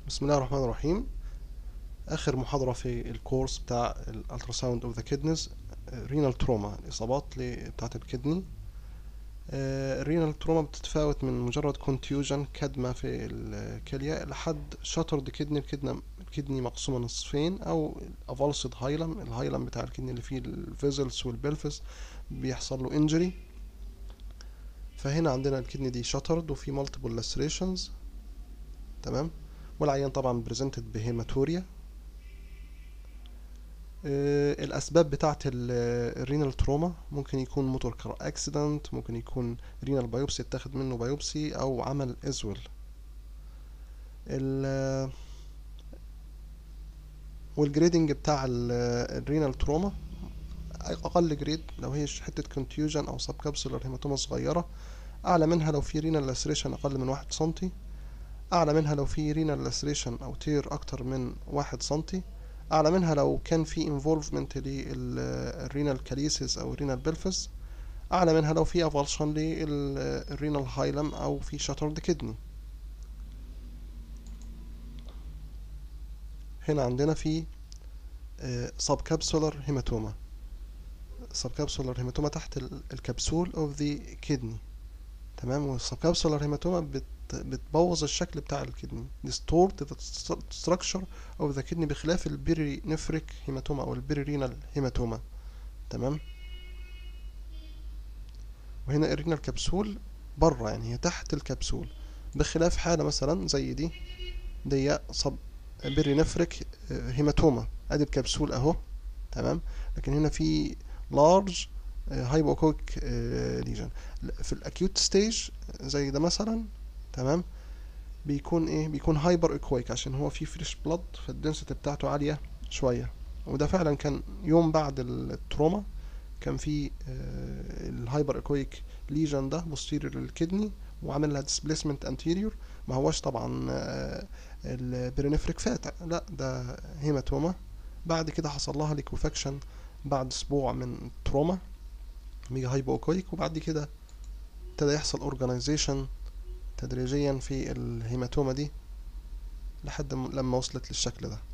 بسم الله الرحمن الرحيم اخر محاضرة في الكورس بتاع الالتراساوند اوف ذا كيدنيز رينال تروما الاصابات ل- بتاعة الكدني الرينال تروما بتتفاوت من مجرد كونتيوجن كدمة في الكلية لحد شاترد كدني الكدنة الكدني مقسومة نصفين او افالسد هايلم الهايلم بتاع الكدني اللي فيه الفيزلز والبلفس بيحصل له انجري فهنا عندنا الكدني دي شاترد وفي مالتيبل لاسريشنز تمام والعيان طبعا بريزنتد بهيماتوريا آه، الاسباب بتاعه الرينال تروما ممكن يكون موتور كار اكسيدنت ممكن يكون رينال بايوبسي اتاخد منه بايوبسي او عمل ازول ال والجريدنج بتاع الرينال تروما اقل جريد لو هي حته كونتيوجن او سب كابسولار هيماتوما صغيره اعلى منها لو في رينال لاسريشن اقل من واحد سنتي اعلى منها لو في رينال لاسريشن او تير اكتر من واحد سنتي اعلى منها لو كان في انفولفمنت للرينال كاليسيس او الرينال بلفس اعلى منها لو في افالشن للرينال هايلم او في شاترد كدني هنا عندنا في سب كابسولار هيماتوما سب كابسولار هيماتوما تحت ال- الكبسول اوف ذا كدني تمام والسب كابسولار هيماتوما بت بتبوظ الشكل بتاع الكدني distort the structure of the kidney بخلاف البيري نفريك هيماتوما او البيري رينال هيماتوما تمام وهنا الرينال كبسول بره يعني هي تحت الكبسول بخلاف حالة مثلا زي دي دي صب بيري نفريك هيماتوما ادي الكبسول اهو تمام لكن هنا في لارج هايبوكويك ليجن في الاكيوت ستيج زي ده مثلا تمام بيكون ايه بيكون هايبر ايكويك عشان هو فيه فريش بلاد فالدنسيتي بتاعته عالية شوية وده فعلا كان يوم بعد التروما كان في الهايبر ايكويك ليجن ده بوستيريور للكدني وعامل لها ديسبيسمنت انتيريور ما هوش طبعا البرينفريك فات لا ده هيماتوما بعد كده حصل لها ليكوفاكشن بعد اسبوع من تروما بيجي هايبو ايكويك وبعد كده ابتدى يحصل اورجانيزيشن تدريجيا في الهيماتوما دي لحد م- لما وصلت للشكل ده